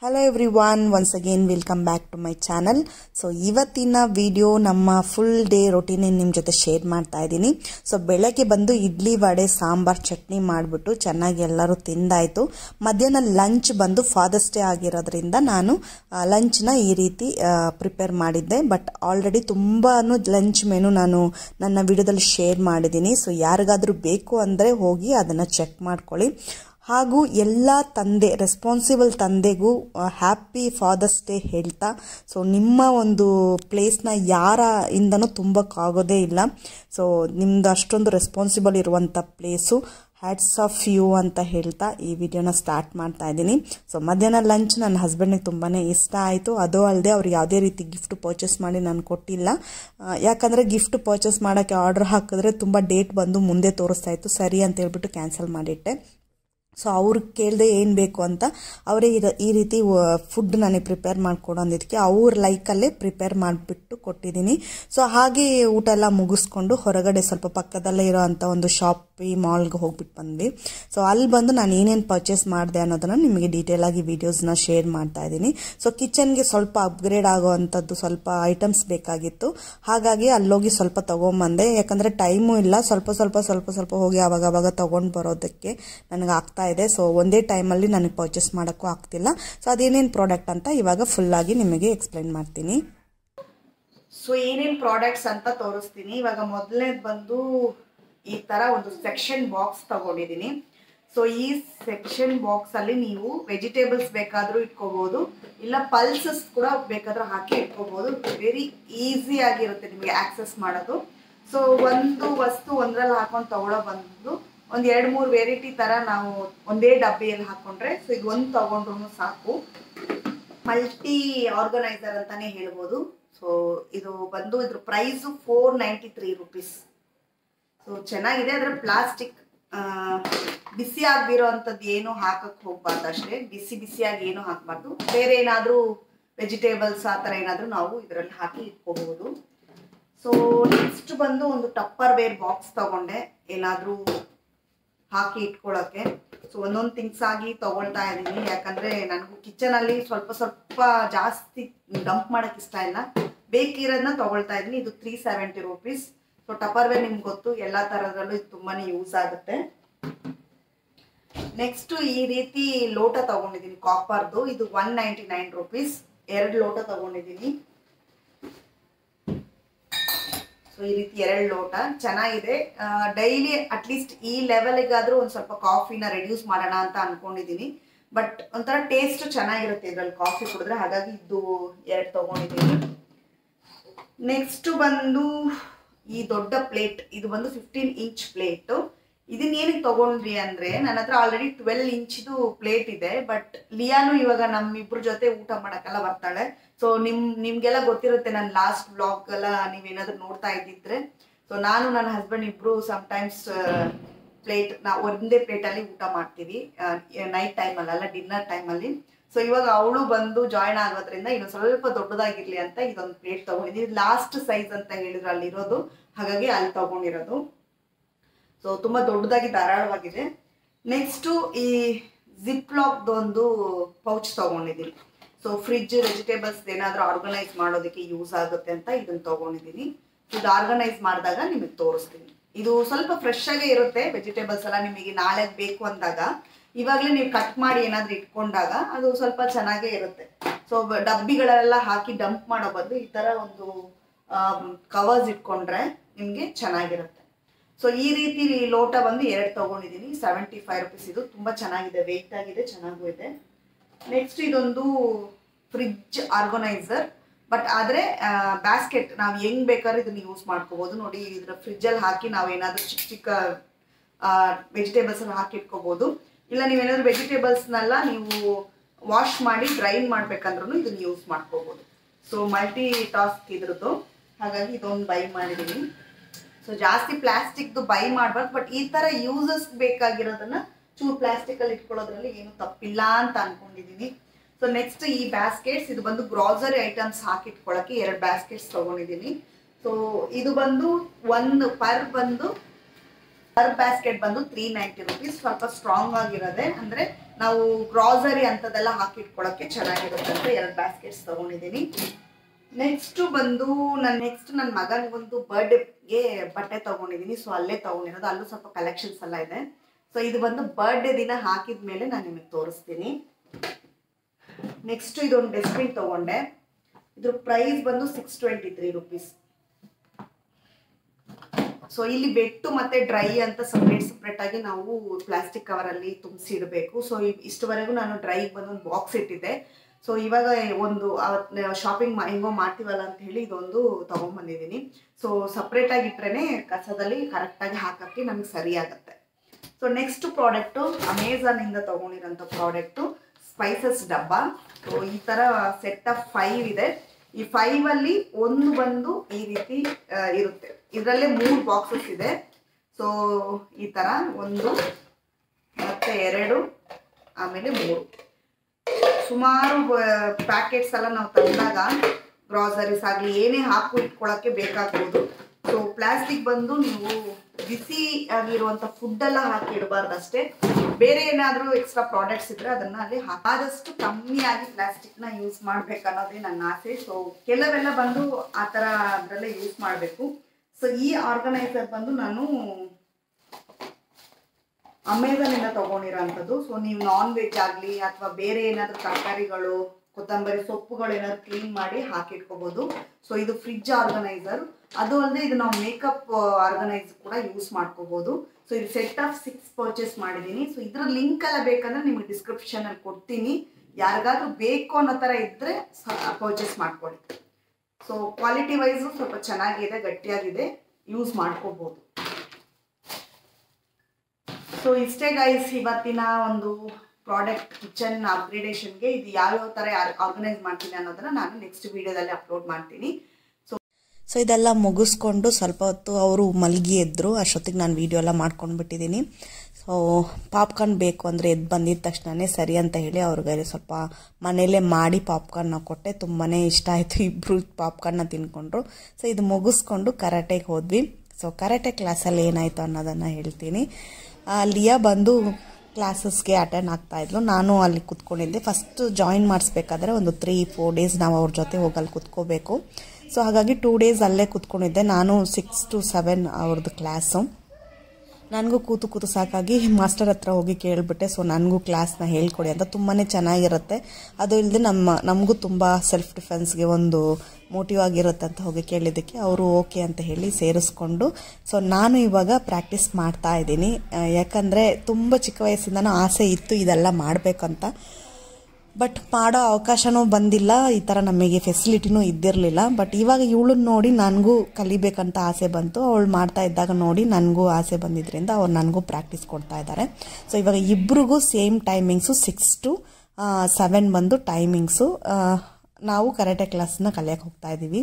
hello everyone once again welcome back to my channel so ಇವತ್ತಿನ video ನಮ್ಮ full day routine ನಿಮ್ಮ ಜೊತೆ share ಮಾಡ್ತಾ ಇದ್ದೀನಿ ಸೊ ಬೆಳಗ್ಗೆ ಬಂದು ಇಡ್ಲಿ ವಡೆ ಸಾಂಬಾರ್ ಚಟ್ನಿ ಮಾಡಿಬಿಟ್ಟು ಚೆನ್ನಾಗಿ ಎಲ್ಲರೂ ತಿಂದಾಯಿತು ಮಧ್ಯಾಹ್ನ ಲಂಚ್ ಬಂದು ಫಾದರ್ಸ್ ಡೇ ಆಗಿರೋದ್ರಿಂದ ನಾನು ಲಂಚ್ನ ಈ ರೀತಿ ಪ್ರಿಪೇರ್ ಮಾಡಿದ್ದೆ ಬಟ್ ಆಲ್ರೆಡಿ ತುಂಬಾ ಲಂಚ್ ಮೆನು ನಾನು ನನ್ನ ವಿಡಿಯೋದಲ್ಲಿ ಶೇರ್ ಮಾಡಿದ್ದೀನಿ ಸೊ ಯಾರಿಗಾದರೂ ಬೇಕು ಅಂದರೆ ಹೋಗಿ ಅದನ್ನು ಚೆಕ್ ಮಾಡ್ಕೊಳ್ಳಿ ಹಾಗೂ ಎಲ್ಲ ತಂದೆ ರೆಸ್ಪಾನ್ಸಿಬಲ್ ತಂದೆಗೂ ಹ್ಯಾಪಿ ಫಾದರ್ಸ್ ಡೇ ಹೇಳ್ತಾ ಸೊ ನಿಮ್ಮ ಒಂದು ಪ್ಲೇಸ್ನ ಯಾರ ಇಂದನೂ ತುಂಬಕ್ಕಾಗೋದೇ ಇಲ್ಲ ಸೊ ನಿಮ್ದು ಅಷ್ಟೊಂದು ರೆಸ್ಪಾನ್ಸಿಬಲ್ ಇರುವಂಥ ಪ್ಲೇಸು ಹ್ಯಾಟ್ಸ್ ಆಫ್ ಯು ಅಂತ ಹೇಳ್ತಾ ಈ ವಿಡಿಯೋನ ಸ್ಟಾರ್ಟ್ ಮಾಡ್ತಾ ಇದ್ದೀನಿ ಸೊ ಮಧ್ಯಾಹ್ನ ಲಂಚ್ ನನ್ನ ಹಸ್ಬೆಂಡಿಗೆ ತುಂಬಾ ಇಷ್ಟ ಆಯಿತು ಅದು ಅಲ್ಲದೆ ಅವ್ರು ಯಾವುದೇ ರೀತಿ ಗಿಫ್ಟ್ ಪರ್ಚೇಸ್ ಮಾಡಿ ನಾನು ಕೊಟ್ಟಿಲ್ಲ ಯಾಕಂದರೆ ಗಿಫ್ಟ್ ಪರ್ಚೇಸ್ ಮಾಡೋಕ್ಕೆ ಆರ್ಡರ್ ಹಾಕಿದ್ರೆ ತುಂಬ ಡೇಟ್ ಬಂದು ಮುಂದೆ ತೋರಿಸ್ತಾ ಇತ್ತು ಸರಿ ಅಂತ ಹೇಳ್ಬಿಟ್ಟು ಕ್ಯಾನ್ಸಲ್ ಮಾಡಿಟ್ಟೆ ಸೊ ಅವ್ರಿಗೆ ಕೇಳಿದೆ ಏನು ಬೇಕು ಅಂತ ಅವರೇ ಈ ರೀತಿ ಫುಡ್ ನನಗೆ ಪ್ರಿಪೇರ್ ಮಾಡಿಕೊಡು ಅಂದಿದ್ದಕ್ಕೆ ಅವ್ರ ಲೈಕಲ್ಲೇ ಪ್ರಿಪೇರ್ ಮಾಡಿಬಿಟ್ಟು ಕೊಟ್ಟಿದ್ದೀನಿ ಸೊ ಹಾಗೆ ಊಟ ಎಲ್ಲ ಮುಗಿಸ್ಕೊಂಡು ಹೊರಗಡೆ ಸ್ವಲ್ಪ ಪಕ್ಕದಲ್ಲೇ ಇರೋ ಅಂಥ ಒಂದು ಶಾಪಿ ಮಾಲ್ಗೆ ಹೋಗ್ಬಿಟ್ಟು ಬಂದ್ವಿ ಸೊ ಅಲ್ಲಿ ಬಂದು ನಾನು ಏನೇನು ಪರ್ಚೇಸ್ ಮಾಡಿದೆ ಅನ್ನೋದನ್ನು ನಿಮಗೆ ಡೀಟೇಲ್ ಆಗಿ ವೀಡಿಯೋಸ್ನ ಶೇರ್ ಮಾಡ್ತಾ ಇದ್ದೀನಿ ಸೊ ಕಿಚನ್ಗೆ ಸ್ವಲ್ಪ ಅಪ್ಗ್ರೇಡ್ ಆಗೋ ಅಂಥದ್ದು ಸ್ವಲ್ಪ ಐಟಮ್ಸ್ ಬೇಕಾಗಿತ್ತು ಹಾಗಾಗಿ ಅಲ್ಲೋಗಿ ಸ್ವಲ್ಪ ತೊಗೊಂಬಂದೆ ಯಾಕಂದರೆ ಟೈಮು ಇಲ್ಲ ಸ್ವಲ್ಪ ಸ್ವಲ್ಪ ಸ್ವಲ್ಪ ಸ್ವಲ್ಪ ಹೋಗಿ ಆವಾಗ ಆವಾಗ ತೊಗೊಂಡು ಬರೋದಕ್ಕೆ ನನಗೆ ಆಗ್ತಾ ಇದೆ ಸೊ ಒಂದೇ ಟೈಮಲ್ಲಿ ನನಗೆ ಪರ್ಚೇಸ್ ಮಾಡೋಕ್ಕೂ ಆಗ್ತಿಲ್ಲ ಸೊ ಅದೇನೇನು ಪ್ರಾಡಕ್ಟ್ ಅಂತ ಇವಾಗ ಫುಲ್ಲಾಗಿ ನಿಮಗೆ ಎಕ್ಸ್ಪ್ಲೈನ್ ಮಾಡ್ತೀನಿ ಸೊ ಏನೇನು ಪ್ರಾಡಕ್ಟ್ಸ್ ಅಂತ ತೋರಿಸ್ತೀನಿ ಇವಾಗ ಮೊದಲನೇದು ಬಂದು ಈ ಥರ ಒಂದು ಸೆಕ್ಷನ್ ಬಾಕ್ಸ್ ತಗೊಂಡಿದ್ದೀನಿ ಸೊ ಈ ಸೆಕ್ಷನ್ ಬಾಕ್ಸಲ್ಲಿ ನೀವು ವೆಜಿಟೇಬಲ್ಸ್ ಬೇಕಾದರೂ ಇಟ್ಕೋಬೋದು ಇಲ್ಲ ಪಲ್ಸಸ್ ಕೂಡ ಬೇಕಾದರೂ ಹಾಕಿ ಇಟ್ಕೋಬೋದು ವೆರಿ ಈಸಿ ಆಗಿರುತ್ತೆ ನಿಮಗೆ ಆಕ್ಸೆಸ್ ಮಾಡೋದು ಸೊ ಒಂದು ವಸ್ತು ಒಂದರಲ್ಲಿ ಹಾಕೊಂಡು ತಗೊಳ್ಳೋ ಬಂದು ಒಂದು ಎರಡು ಮೂರು ವೆರೈಟಿ ಥರ ನಾವು ಒಂದೇ ಡಬ್ಬಿಯಲ್ಲಿ ಹಾಕ್ಕೊಂಡ್ರೆ ಸೊ ಇದು ಒಂದು ತಗೊಂಡ್ರು ಸಾಕು ಮಲ್ಟಿ ಆರ್ಗನೈಸರ್ ಅಂತಾನೆ ಹೇಳ್ಬೋದು ಸೊ ಇದು ಬಂದು ಇದ್ರ price four ninety three rupees so ಚೆನ್ನಾಗಿದೆ ಅದರ ಪ್ಲಾಸ್ಟಿಕ್ ಬಿಸಿ ಆಗದಿರೋ ಅಂಥದ್ದು ಏನು ಹಾಕಕ್ಕೆ ಹೋಗ್ಬಾರ್ದು ಅಷ್ಟೇ ಬಿಸಿ ಬಿಸಿಯಾಗಿ ಏನು ಹಾಕಬಾರ್ದು ಬೇರೆ ಏನಾದರೂ ವೆಜಿಟೇಬಲ್ಸ್ ಆ ಥರ ಏನಾದರೂ ನಾವು ಇದರಲ್ಲಿ ಹಾಕಿ ಇಟ್ಕೋಬಹುದು ಸೊ ನೆಕ್ಸ್ಟ್ ಬಂದು ಒಂದು ಟಪ್ಪರ್ ವೇರ್ ಬಾಕ್ಸ್ ತಗೊಂಡೆ ಏನಾದರೂ ಹಾಕಿ ಇಟ್ಕೊಳ್ಳೋಕ್ಕೆ ಸೊ ಒಂದೊಂದು ಥಿಂಗ್ಸ್ ಆಗಿ ತಗೊಳ್ತಾ ಇದ್ದೀನಿ ಯಾಕಂದರೆ ನನಗೂ ಕಿಚನಲ್ಲಿ ಸ್ವಲ್ಪ ಸ್ವಲ್ಪ ಜಾಸ್ತಿ ಡಂಪ್ ಮಾಡೋಕ್ಕೆ ಇಷ್ಟ ಇಲ್ಲ ಬೇಕಿರೋದನ್ನ ತಗೊಳ್ತಾ ಇದ್ದೀನಿ ಇದು three seventy rupees so Tupperware ನಿಮ್ಗೆ ಗೊತ್ತು ಎಲ್ಲ ಥರದಲ್ಲೂ ಇದು ತುಂಬಾ ಯೂಸ್ ಆಗುತ್ತೆ ನೆಕ್ಸ್ಟು ಈ ರೀತಿ ಲೋಟ ತಗೊಂಡಿದ್ದೀನಿ ಕಾಪರ್ದು ಇದು ಒನ್ ನೈಂಟಿ ನೈನ್ ರುಪೀಸ್ ಎರಡು ಲೋಟ ತಗೊಂಡಿದ್ದೀನಿ ಸೊ ಈ ರೀತಿ ಎರಡು ಲೋಟ ಚೆನ್ನಾಗಿದೆ ಡೈಲಿ ಅಟ್ಲೀಸ್ಟ್ ಈ ಲೆವೆಲಿಗಾದರೂ ಒಂದು ಸ್ವಲ್ಪ ಕಾಫಿನ ರೆಡ್ಯೂಸ್ ಮಾಡೋಣ ಅಂತ ಅನ್ಕೊಂಡಿದ್ದೀನಿ ಬಟ್ ಒಂಥರ ಟೇಸ್ಟ್ ಚೆನ್ನಾಗಿರುತ್ತೆ ಇದರಲ್ಲಿ ಕಾಫಿ ಕುಡಿದ್ರೆ ಹಾಗಾಗಿ ಇದು ಎರಡು ತಗೊಂಡಿದ್ದೀನಿ ನೆಕ್ಸ್ಟ್ ಬಂದು ಈ ದೊಡ್ಡ ಪ್ಲೇಟ್ ಇದು ಬಂದು ಫಿಫ್ಟೀನ್ ಇಂಚ್ ಪ್ಲೇಟು ಇದನ್ನ ಏನಕ್ಕೆ ತಗೊಂಡ್ರಿ ಅಂದ್ರೆ ನನ್ನ ಹತ್ರ ಆಲ್ರೆಡಿ ಟ್ವೆಲ್ ಇಂಚಿದು ಪ್ಲೇಟ್ ಇದೆ ಬಟ್ ಲಿಯಾನು ಇವಾಗ ನಮ್ಮಿಬ್ರ ಜೊತೆ ಊಟ ಮಾಡಕ್ಕೆಲ್ಲ ಬರ್ತಾಳೆ ಸೊ ನಿಮ್ ನಿಮ್ಗೆಲ್ಲ ಗೊತ್ತಿರುತ್ತೆ ನನ್ನ ಲಾಸ್ಟ್ ಬ್ಲಾಗ್ ಎಲ್ಲ ನೀವೇನಾದ್ರೂ ನೋಡ್ತಾ ಇದ್ದಿದ್ರೆ ಸೊ ನಾನು ನನ್ನ ಹಸ್ಬೆಂಡ್ ಇಬ್ರು ಟೈಮ್ಸ್ ಪ್ಲೇಟ್ ನಾವು ಒಂದೇ ಪ್ಲೇಟಲ್ಲಿ ಊಟ ಮಾಡ್ತೀವಿ ನೈಟ್ ಟೈಮಲ್ಲ ಡಿನ್ನರ್ ಟೈಮಲ್ಲಿ ಸೊ ಇವಾಗ ಅವಳು ಬಂದು ಜಾಯ್ನ್ ಆಗೋದ್ರಿಂದ ಇನ್ನು ಸ್ವಲ್ಪ ದೊಡ್ಡದಾಗಿರ್ಲಿ ಅಂತ ಇದೊಂದು ಪ್ಲೇಟ್ ತಗೊಂಡಿದ್ದೀವಿ ಲಾಸ್ಟ್ ಸೈಜ್ ಅಂತ ಹೇಳಿದ್ರು ಅಲ್ಲಿರೋದು ಹಾಗಾಗಿ ಅಲ್ಲಿ ತಗೊಂಡಿರೋದು ಸೊ ತುಂಬ ದೊಡ್ಡದಾಗಿ ಧಾರಾಳವಾಗಿದೆ ನೆಕ್ಸ್ಟು ಈ ಜಿಪ್ ಲಾಕ್ದೊಂದು ಪೌಚ್ ತಗೊಂಡಿದ್ದೀನಿ ಸೊ ಫ್ರಿಜ್ ವೆಜಿಟೇಬಲ್ಸ್ ಏನಾದರೂ ಆರ್ಗನೈಸ್ ಮಾಡೋದಕ್ಕೆ ಯೂಸ್ ಆಗುತ್ತೆ ಅಂತ ಇದನ್ನ ತಗೊಂಡಿದ್ದೀನಿ ಇದು ಆರ್ಗನೈಸ್ ಮಾಡಿದಾಗ ನಿಮಗೆ ತೋರಿಸ್ತೀನಿ ಇದು ಸ್ವಲ್ಪ ಫ್ರೆಶ್ ಆಗೇ ಇರುತ್ತೆ ವೆಜಿಟೇಬಲ್ಸ್ ಎಲ್ಲ ನಿಮಗೆ ನಾಳೆ ಬೇಕು ಅಂದಾಗ ಇವಾಗಲೇ ನೀವು ಕಟ್ ಮಾಡಿ ಏನಾದರೂ ಇಟ್ಕೊಂಡಾಗ ಅದು ಸ್ವಲ್ಪ ಚೆನ್ನಾಗೇ ಇರುತ್ತೆ ಸೊ ಡಬ್ಬಿಗಳೆಲ್ಲ ಹಾಕಿ ಡಂಪ್ ಮಾಡೋ ಬದಲು ಈ ಥರ ಒಂದು ಕವರ್ಸ್ ಇಟ್ಕೊಂಡ್ರೆ ನಿಮಗೆ ಚೆನ್ನಾಗಿರುತ್ತೆ ಸೊ ಈ ರೀತಿ ಲೋಟ ಬಂದು ಎರಡು ತಗೊಂಡಿದ್ದೀನಿ ಸೆವೆಂಟಿ ಫೈವ್ ರುಪೀಸ್ ಇದು ತುಂಬ ಚೆನ್ನಾಗಿದೆ ವೆಯ್ಟ್ ಆಗಿದೆ ಚೆನ್ನಾಗೂ ಇದೆ ನೆಕ್ಸ್ಟ್ ಇದೊಂದು ಫ್ರಿಜ್ ಆರ್ಗನೈಸರ್ ಬಟ್ ಆದರೆ ಬ್ಯಾಸ್ಕೆಟ್ ನಾವು ಹೆಂಗ್ ಬೇಕಾದ್ರೆ ಇದನ್ನ ಯೂಸ್ ಮಾಡ್ಕೋಬೋದು ನೋಡಿ ಇದ್ರ ಫ್ರಿಜ್ಜಲ್ಲಿ ಹಾಕಿ ನಾವು ಏನಾದರೂ ಚಿಕ್ಕ ಚಿಕ್ಕ ವೆಜಿಟೇಬಲ್ಸ್ ಹಾಕಿ ಇಟ್ಕೋಬೋದು ಇಲ್ಲ ನೀವೇನಾದ್ರೂ ವೆಜಿಟೇಬಲ್ಸ್ನೆಲ್ಲ ನೀವು ವಾಶ್ ಮಾಡಿ ಡ್ರೈನ್ ಮಾಡ್ಬೇಕಂದ್ರೂ ಇದನ್ನ ಯೂಸ್ ಮಾಡ್ಕೋಬೋದು ಸೊ ಮಲ್ಟಿ ಟಾಸ್ಕ್ ಇದ್ರದ್ದು ಹಾಗಾಗಿ ಇದೊಂದು ಬೈ ಮಾಡಿದ್ದೀನಿ ಸೊ ಜಾಸ್ತಿ ಪ್ಲಾಸ್ಟಿಕ್ದು ಬೈ ಮಾಡಬಾರ್ದು ಬಟ್ ಈ ಥರ ಯೂಸಸ್ ಬೇಕಾಗಿರೋದನ್ನ ಚೂರು ಪ್ಲಾಸ್ಟಿಕಲ್ಲಿ ಇಟ್ಕೊಳ್ಳೋದ್ರಲ್ಲಿ ಏನು ತಪ್ಪಿಲ್ಲ ಅಂತ ಅನ್ಕೊಂಡಿದ್ದೀನಿ ಸೊ ನೆಕ್ಸ್ಟ್ ಈ ಬ್ಯಾಸ್ಕೆಟ್ಸ್ ಇದು ಬಂದು ಗ್ರಾಸರಿ ಐಟಮ್ಸ್ ಹಾಕಿಟ್ಕೊಳ್ಳೋಕ್ಕೆ ಎರಡು ಬ್ಯಾಸ್ಕೆಟ್ಸ್ ತೊಗೊಂಡಿದ್ದೀನಿ ಸೊ ಇದು ಬಂದು ಒಂದು ಪರ್ ಬಂದು ಪರ್ ಬ್ಯಾಸ್ಕೆಟ್ ಬಂದು ತ್ರೀ ನೈಂಟಿ ರುಪೀಸ್ ಸ್ವಲ್ಪ ಸ್ಟ್ರಾಂಗ್ ಆಗಿರೋದೆ ಅಂದ್ರೆ ನಾವು ಗ್ರಾಸರಿ ಅಂತದೆಲ್ಲ ಹಾಕಿಟ್ಕೊಳಕ್ಕೆ ಚೆನ್ನಾಗಿರುತ್ತೆ ಅಂತ ಎರಡು ಬ್ಯಾಸ್ಕೆಟ್ಸ್ ತಗೊಂಡಿದ್ದೀನಿ ನೆಕ್ಸ್ಟ್ ಬಂದು ನನ್ನ ನೆಕ್ಸ್ಟ್ ನನ್ನ ಮಗನಿಗೊಂದು ಬರ್ಡೇಗೆ ಬಟ್ಟೆ ತಗೊಂಡಿದ್ದೀನಿ ಸೊ ಅಲ್ಲೇ ತಗೊಂಡಿರೋದು ಅಲ್ಲೂ ಸ್ವಲ್ಪ ಕಲೆಕ್ಷನ್ಸ್ ಎಲ್ಲ ಇದೆ ಸೊ ಇದು ಬಂದು ಬರ್ಡೇ ದಿನ ಹಾಕಿದ ಮೇಲೆ ನಾನು ನಿಮಗೆ ತೋರಿಸ್ತೀನಿ ನೆಕ್ಸ್ಟ್ ಇದೊಂದು ಡಸ್ಟ್ಬಿನ್ ತಗೊಂಡೆ ಇದ್ರ ಪ್ರೈಸ್ ಬಂದು six twenty three rupees so ಇಲ್ಲಿ ಬೆಟ್ಟು ಮತ್ತೆ ಡ್ರೈ ಅಂತ ಸಪ್ರೇಟ್ ಸಪ್ರೇಟ್ ಆಗಿ ನಾವು ಪ್ಲಾಸ್ಟಿಕ್ ಕವರ್ ಅಲ್ಲಿ ತುಂಬಿಸಿ ಇಡಬೇಕು ಸೊ ಇಷ್ಟವರೆಗೂ ನಾನು ಡ್ರೈಗೆ ಬಂದು ಒಂದು ಬಾಕ್ಸ್ ಇಟ್ಟಿದ್ದೆ ಸೊ ಇವಾಗ ಒಂದು ಶಾಪಿಂಗ್ ಹೆಂಗೋ ಮಾಡ್ತೀವಲ್ಲ ಅಂತ ಹೇಳಿ ಇದೊಂದು ತಗೊಂಡ್ಬಂದಿದ್ದೀನಿ ಸೊ ಸಪ್ರೇಟ್ ಆಗಿ ಇಟ್ರೇನೆ ಕಸದಲ್ಲಿ ಕರೆಕ್ಟಾಗಿ ಹಾಕಕ್ಕೆ ನಮ್ಗೆ ಸರಿ ಆಗುತ್ತೆ ಸೊ ನೆಕ್ಸ್ಟ್ ಪ್ರಾಡಕ್ಟು ಅಮೆಝಾನಿಂದ ತಗೊಂಡಿರೋಂಥ ಪ್ರಾಡಕ್ಟು ಸ್ಪೈಸಸ್ ಡಬ್ಬ ಸೊ ಈ ಥರ ಸೆಟ್ ಆಫ್ ಫೈವ್ ಇದೆ ಈ ಫೈವ್ ಅಲ್ಲಿ ಒಂದು ಬಂದು ಈ ರೀತಿ ಆ, ಇರುತ್ತೆ ಇದರಲ್ಲೇ ಮೂರು ಬಾಕ್ಸಸ್ ಇದೆ ಸೊ ಈ ಥರ ಒಂದು ಮತ್ತೆ ಎರಡು ಆಮೇಲೆ ಮೂರು ಸುಮಾರು ಪ್ಯಾಕೆಟ್ಸ್ ಎಲ್ಲ ನಾವು ತಂದಾಗ ಗ್ರಾಸರೀಸ್ ಆಗಲಿ ಏನೇ ಹಾಕು ಇಟ್ಕೊಳ್ಳೋಕ್ಕೆ ಬೇಕಾಗ್ಬೋದು ಸೊ ಪ್ಲಾಸ್ಟಿಕ್ ಬಂದು ನೀವು ಬಿಸಿ ಆಗಿರುವಂಥ ಫುಡ್ ಎಲ್ಲ ಹಾಕಿ ಇಡಬಾರ್ದು ಅಷ್ಟೇ ಬೇರೆ ಏನಾದರೂ ಎಕ್ಸ್ಟ್ರಾ ಪ್ರಾಡಕ್ಟ್ಸ್ ಇದ್ರೆ ಅದನ್ನ ಅಲ್ಲಿ ಹಾ- ಆದಷ್ಟು ಕಮ್ಮಿಯಾಗಿ ಪ್ಲಾಸ್ಟಿಕ್ನ ಯೂಸ್ ಮಾಡ್ಬೇಕು ಅನ್ನೋದೇ ನನ್ನ ಆಸೆ ಸೊ ಕೆಲವೆಲ್ಲ ಬಂದು ಆ ಥರ ಅದರಲ್ಲೇ ಯೂಸ್ ಮಾಡಬೇಕು ಸೊ ಈ ಆರ್ಗನೈಸರ್ ಬಂದು ನಾನು ಅಮೆಝಾನಿಂದ ತಗೊಂಡಿರೋಂಥದ್ದು ಸೊ ನೀವು ನಾನ್ ವೆಜ್ ಆಗಲಿ ಅಥವಾ ಬೇರೆ ಏನಾದರೂ ತರಕಾರಿಗಳು ಕೊತ್ತಂಬರಿ ಸೊಪ್ಪುಗಳು ಏನಾದ್ರು ಕ್ಲೀನ್ ಮಾಡಿ ಹಾಕಿಟ್ಕೋಬಹುದು ಸೊ ಇದು ಫ್ರಿಡ್ಜ್ ಆರ್ಗನೈಸರ್ ಅದು ಅಲ್ಲದೆ ಇದು ನಾವು ಮೇಕಪ್ ಆರ್ಗನೈಸ್ ಕೂಡ ಯೂಸ್ ಮಾಡ್ಕೋಬಹುದು ಸೊ ಇದು ಸೆಟ್ ಆಫ್ ಸಿಕ್ಸ್ ಪರ್ಚೇಸ್ ಮಾಡಿದ್ದೀನಿ ಸೊ ಇದ್ರ ಲಿಂಕ್ ಎಲ್ಲ ಬೇಕಂದ್ರೆ ನಿಮಗೆ ಡಿಸ್ಕ್ರಿಪ್ಷನ್ ಅಲ್ಲಿ ಕೊಡ್ತೀನಿ ಯಾರಿಗಾದ್ರೂ ಬೇಕು ಅನ್ನೋ ಥರ ಇದ್ರೆ ಪರ್ಚೇಸ್ ಮಾಡ್ಕೊಳ್ಳಿ ಸೊ ಕ್ವಾಲಿಟಿ ವೈಸು ಸ್ವಲ್ಪ ಚೆನ್ನಾಗಿದೆ ಗಟ್ಟಿಯಾಗಿದೆ ಯೂಸ್ ಮಾಡ್ಕೋಬಹುದು ಸೊ ಇಷ್ಟೇ ಗೈಸ್ ಇವತ್ತಿನ ಒಂದು ಪ್ರಾಡಕ್ಟ್ ಕಿಚನ್ ಅಪ್ಗ್ರೇಡೇಷನ್ಗೆ ಇದು ಯಾವ್ಯಾವ ಥರ ಆರ್ಗನೈಸ್ ಮಾಡ್ತೀನಿ ಅನ್ನೋದನ್ನ ನಾನು ನೆಕ್ಸ್ಟ್ ವಿಡಿಯೋದಲ್ಲಿ ಅಪ್ಲೋಡ್ ಮಾಡ್ತೀನಿ ಸೊ ಸೊ ಇದೆಲ್ಲ ಮುಗಿಸ್ಕೊಂಡು ಸ್ವಲ್ಪ ಹೊತ್ತು ಅವರು ಮಲಗಿ ಎದ್ರು ಅಷ್ಟೊತ್ತಿಗೆ ನಾನು ವಿಡಿಯೋ ಎಲ್ಲ ಮಾಡ್ಕೊಂಡು ಬಿಟ್ಟಿದ್ದೀನಿ ಸೊ ಪಾಪ್ಕಾರ್ನ್ ಬೇಕು ಅಂದರೆ ಎದ್ದು ಬಂದಿದ ತಕ್ಷಣವೇ ಸರಿ ಅಂತ ಹೇಳಿ ಅವ್ರಿಗೆ ಸ್ವಲ್ಪ ಮನೇಲೇ ಮಾಡಿ ಪಾಪ್ಕಾರ್ನ್ನ ಕೊಟ್ಟೆ ತುಂಬಾ ಇಷ್ಟ ಆಯಿತು ಇಬ್ಬರು ಪಾಪ್ಕಾರ್ನ್ನ ತಿನ್ಕೊಂಡ್ರು ಸೊ ಇದು ಮುಗಿಸ್ಕೊಂಡು ಕರಾಟೆಗೆ ಹೋದ್ವಿ ಸೊ ಕರಾಟೆ ಕ್ಲಾಸಲ್ಲಿ ಏನಾಯಿತು ಅನ್ನೋದನ್ನು ಹೇಳ್ತೀನಿ ಆ, ಲಿಯಾ ಬಂದು ಕ್ಲಾಸಸ್ಗೆ ಅಟೆಂಡ್ ಆಗ್ತಾ ಇದ್ಲು ನಾನು ಅಲ್ಲಿ ಕುತ್ಕೊಂಡಿದ್ದೆ ಫಸ್ಟ್ ಜಾಯಿನ್ ಮಾಡಿಸ್ಬೇಕಾದ್ರೆ ಒಂದು ತ್ರೀ ಫೋರ್ ಡೇಸ್ ನಾವು ಅವ್ರ ಜೊತೆ ಹೋಗಿ ಅಲ್ಲಿ ಕುತ್ಕೋಬೇಕು ಸೊ ಹಾಗಾಗಿ ಟೂ ಡೇಸ್ ಅಲ್ಲೇ ಕುತ್ಕೊಂಡಿದ್ದೆ ನಾನು ಸಿಕ್ಸ್ ಟು ಸೆವೆನ್ ಅವ್ರದ್ದು ಕ್ಲಾಸು ನನಗೂ ಕೂತು ಕೂತು ಸಾಕಾಗಿ ಮಾಸ್ಟರ್ ಹತ್ರ ಹೋಗಿ ಕೇಳಿಬಿಟ್ಟೆ ಸೊ ನನಗೂ ಕ್ಲಾಸ್ನ ಹೇಳ್ಕೊಡಿ ಅಂತ ತುಂಬಾ ಚೆನ್ನಾಗಿರುತ್ತೆ ಅದು ಇಲ್ಲದೆ ನಮ್ಮ ನಮಗೂ ತುಂಬ ಸೆಲ್ಫ್ ಡಿಫೆನ್ಸ್ಗೆ ಒಂದು ಮೋಟಿವ್ ಆಗಿರುತ್ತೆ ಅಂತ ಹೋಗಿ ಕೇಳಿದ್ದಕ್ಕೆ ಅವರು ಓಕೆ ಅಂತ ಹೇಳಿ ಸೇರಿಸ್ಕೊಂಡು ಸೊ ನಾನು ಇವಾಗ ಪ್ರಾಕ್ಟೀಸ್ ಮಾಡ್ತಾ ಇದ್ದೀನಿ ಆ, ಯಾಕಂದರೆ ತುಂಬ ಚಿಕ್ಕ ವಯಸ್ಸಿಂದನೂ ಆಸೆ ಇತ್ತು ಇದೆಲ್ಲ ಮಾಡಬೇಕಂತ ಬಟ್ ಮಾಡೋ ಅವಕಾಶನೂ ಬಂದಿಲ್ಲ ಈ ಥರ ನಮಗೆ ಫೆಸಿಲಿಟಿನೂ ಇದ್ದಿರಲಿಲ್ಲ ಬಟ್ ಇವಾಗ ಇವಳನ್ನ ನೋಡಿ ನನಗೂ ಕಲಿಬೇಕಂತ ಆಸೆ ಬಂತು ಅವಳು ಮಾಡ್ತಾ ಇದ್ದಾಗ ನೋಡಿ ನನಗೂ ಆಸೆ ಬಂದಿದ್ರಿಂದ ಅವ್ರು ನನಗೂ ಪ್ರಾಕ್ಟೀಸ್ ಕೊಡ್ತಾ ಇದ್ದಾರೆ ಸೊ ಇವಾಗ ಇಬ್ರಿಗೂ same timings six to seven ಬಂದು ಟೈಮಿಂಗ್ಸು ನಾವು ಕರಾಟೆ ಕ್ಲಾಸ್ನ ಕಲಿಯಕ್ಕೆ ಹೋಗ್ತಾ ಇದ್ದೀವಿ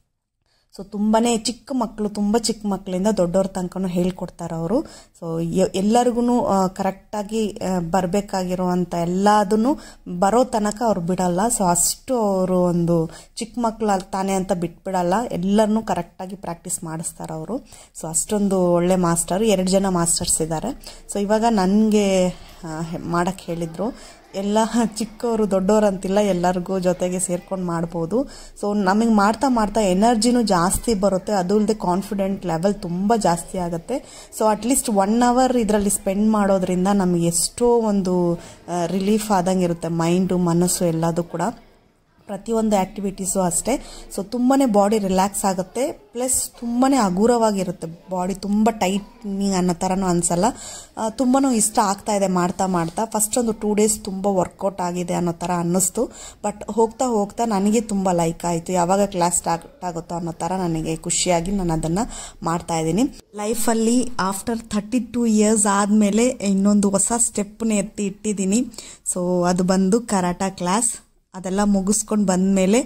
ಸೊ ತುಂಬಾ ಚಿಕ್ಕ ಮಕ್ಕಳು ತುಂಬ ಚಿಕ್ಕ ಮಕ್ಕಳಿಂದ ದೊಡ್ಡವ್ರ ತನಕನೂ ಹೇಳ್ಕೊಡ್ತಾರೆ ಅವರು ಸೊ ಎಲ್ಲರಿಗೂ ಕರೆಕ್ಟಾಗಿ ಬರಬೇಕಾಗಿರುವಂಥ ಎಲ್ಲದನ್ನು ಬರೋ ತನಕ ಅವ್ರು ಬಿಡಲ್ಲ ಸೊ ಅಷ್ಟು ಅವರು ಒಂದು ಚಿಕ್ಕ ಮಕ್ಕಳು ಅಲ್ಲಿ ತಾನೇ ಅಂತ ಬಿಟ್ಬಿಡಲ್ಲ ಎಲ್ಲರನ್ನೂ ಕರೆಕ್ಟಾಗಿ ಪ್ರಾಕ್ಟೀಸ್ ಮಾಡಿಸ್ತಾರೆ ಅವರು ಸೊ ಅಷ್ಟೊಂದು ಒಳ್ಳೆ ಮಾಸ್ಟರ್ ಎರಡು ಜನ ಮಾಸ್ಟರ್ಸ್ ಇದ್ದಾರೆ ಸೊ ಇವಾಗ ನನಗೆ ಮಾಡೋಕ್ಕೆ ಹೇಳಿದರು ಎಲ್ಲ ಚಿಕ್ಕವರು ದೊಡ್ಡವರು ಅಂತಿಲ್ಲ ಎಲ್ಲರಿಗೂ ಜೊತೆಗೆ ಸೇರ್ಕೊಂಡು ಮಾಡ್ಬೋದು ಸೊ ನಮಗೆ ಮಾಡ್ತಾ ಮಾಡ್ತಾ ಎನರ್ಜಿನೂ ಜಾಸ್ತಿ ಬರುತ್ತೆ ಅದು ಇಲ್ಲದೆ ಕಾನ್ಫಿಡೆಂಟ್ ಲೆವೆಲ್ ತುಂಬ ಜಾಸ್ತಿ ಆಗುತ್ತೆ ಸೊ ಅಟ್ಲೀಸ್ಟ್ ಒನ್ ಅವರ್ ಇದರಲ್ಲಿ ಸ್ಪೆಂಡ್ ಮಾಡೋದ್ರಿಂದ ನಮಗೆ ಎಷ್ಟೋ ಒಂದು ರಿಲೀಫ್ ಆದಂಗೆ ಇರುತ್ತೆ ಮೈಂಡು ಮನಸ್ಸು ಎಲ್ಲದೂ ಕೂಡ ಪ್ರತಿಯೊಂದು ಆ್ಯಕ್ಟಿವಿಟೀಸು ಅಷ್ಟೇ ಸೊ ತುಂಬಾ ಬಾಡಿ ರಿಲ್ಯಾಕ್ಸ್ ಆಗುತ್ತೆ ಪ್ಲಸ್ ತುಂಬಾ ಹಗುರವಾಗಿರುತ್ತೆ ಬಾಡಿ ತುಂಬ ಟೈಟ್ನಿಂಗ್ ಅನ್ನೋ ಥರನೂ ಅನಿಸಲ್ಲ ತುಂಬಾ ಇಷ್ಟ ಆಗ್ತಾ ಇದೆ ಮಾಡ್ತಾ ಮಾಡ್ತಾ ಫಸ್ಟ್ ಒಂದು ಟೂ ಡೇಸ್ ತುಂಬ ವರ್ಕೌಟ್ ಆಗಿದೆ ಅನ್ನೋ ಥರ ಅನ್ನಿಸ್ತು ಬಟ್ ಹೋಗ್ತಾ ಹೋಗ್ತಾ ನನಗೆ ತುಂಬ ಲೈಕ್ ಆಯಿತು ಯಾವಾಗ ಕ್ಲಾಸ್ ಸ್ಟಾರ್ಟ್ ಆಗುತ್ತೋ ಅನ್ನೋ ಥರ ನನಗೆ ಖುಷಿಯಾಗಿ ನಾನು ಅದನ್ನು ಮಾಡ್ತಾ ಇದ್ದೀನಿ ಲೈಫಲ್ಲಿ ಆಫ್ಟರ್ ಥರ್ಟಿ ಟೂ ಇಯರ್ಸ್ ಆದಮೇಲೆ ಇನ್ನೊಂದು ಹೊಸ ಸ್ಟೆಪ್ನ ಎತ್ತಿ ಇಟ್ಟಿದ್ದೀನಿ ಸೊ ಅದು ಬಂದು ಕರಾಟ ಕ್ಲಾಸ್ ಅದೆಲ್ಲ ಮುಗಿಸ್ಕೊಂಡು ಬಂದಮೇಲೆ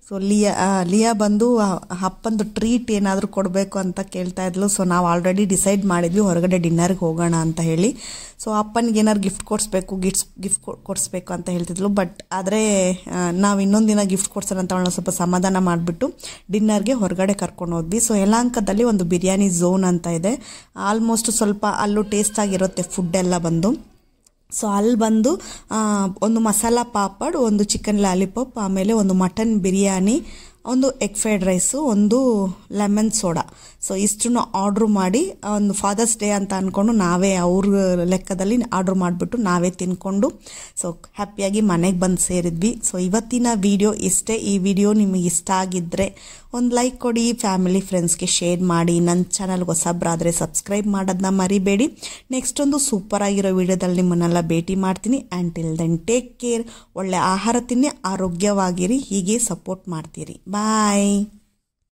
ಸೊ ಲಿಯಾ ಆ, ಲಿಯಾ ಬಂದು ಆ, ಅಪ್ಪಂದು ಟ್ರೀಟ್ ಏನಾದರೂ ಕೊಡಬೇಕು ಅಂತ ಕೇಳ್ತಾ ಇದ್ಲು ಸೊ ನಾವು ಆಲ್ರೆಡಿ ಡಿಸೈಡ್ ಮಾಡಿದ್ವಿ ಹೊರಗಡೆ ಡಿನ್ನರ್ಗೆ ಹೋಗೋಣ ಅಂತ ಹೇಳಿ ಸೊ ಅಪ್ಪನಿಗೆ ಏನಾದ್ರು ಗಿಫ್ಟ್ ಕೊಡಿಸ್ಬೇಕು ಗಿಫ್ಟ್ಸ್ ಗಿಫ್ಟ್ ಕೊಡಿಸ್ಬೇಕು ಅಂತ ಹೇಳ್ತಿದ್ಲು ಬಟ್ ಆದರೆ ನಾವು ಇನ್ನೊಂದು ದಿನ ಗಿಫ್ಟ್ ಕೊಡ್ಸೋಣ ಅಂತ ಅವಳನ್ನ ಸ್ವಲ್ಪ ಸಮಾಧಾನ ಮಾಡಿಬಿಟ್ಟು ಡಿನ್ನರ್ಗೆ ಹೊರಗಡೆ ಕರ್ಕೊಂಡು ಹೋದ್ವಿ ಸೊ ಯಲಹಂಕದಲ್ಲಿ ಒಂದು ಬಿರಿಯಾನಿ ಝೋನ್ ಅಂತ ಇದೆ ಆಲ್ಮೋಸ್ಟ್ ಸ್ವಲ್ಪ ಅಲ್ಲೂ ಟೇಸ್ಟ್ ಆಗಿರುತ್ತೆ ಫುಡ್ ಎಲ್ಲ ಬಂದು ಸೊ ಅಲ್ಲಿ ಬಂದು ಆ, ಒಂದು ಮಸಾಲ ಪಾಪಡ್ ಒಂದು ಚಿಕನ್ ಲಾಲಿಪಾಪ್ ಆಮೇಲೆ ಒಂದು ಮಟನ್ ಬಿರಿಯಾನಿ ಒಂದು ಎಗ್ ಫ್ರೈಡ್ ರೈಸು ಒಂದು ಲೆಮನ್ ಸೋಡಾ ಸೊ ಇಷ್ಟನ್ನು ಆರ್ಡ್ರ್ ಮಾಡಿ ಒಂದು ಫಾದರ್ಸ್ ಡೇ ಅಂತ ಅಂದ್ಕೊಂಡು ನಾವೇ ಅವ್ರ ಲೆಕ್ಕದಲ್ಲಿ ಆರ್ಡ್ರ್ ಮಾಡಿಬಿಟ್ಟು ನಾವೇ ತಿನ್ಕೊಂಡು ಸೊ ಹ್ಯಾಪಿಯಾಗಿ ಮನೆಗೆ ಬಂದು ಸೇರಿದ್ವಿ ಸೊ ಇವತ್ತಿನ ವಿಡಿಯೋ ಇಷ್ಟೇ ಈ ವಿಡಿಯೋ ನಿಮಗೆ ಇಷ್ಟ ಆಗಿದ್ದರೆ ಒಂದು ಲೈಕ್ ಕೊಡಿ ಫ್ಯಾಮಿಲಿ ಫ್ರೆಂಡ್ಸ್ಗೆ ಶೇರ್ ಮಾಡಿ ನನ್ನ ಚಾನಲ್ಗೆ ಹೊಸಬ್ರಾದರೆ ಸಬ್ಸ್ಕ್ರೈಬ್ ಮಾಡೋದನ್ನ ಮರಿಬೇಡಿ ನೆಕ್ಸ್ಟ್ ಒಂದು ಸೂಪರ್ ಆಗಿರೋ ವಿಡಿಯೋದಲ್ಲಿ ನಿಮ್ಮನ್ನೆಲ್ಲ ಭೇಟಿ ಮಾಡ್ತೀನಿ and till then take care ಒಳ್ಳೆ ಆಹಾರ ತಿನ್ನಿ ಆರೋಗ್ಯವಾಗಿರಿ ಹೀಗೆ ಸಪೋರ್ಟ್ ಮಾಡ್ತೀರಿ ಬಾಯ್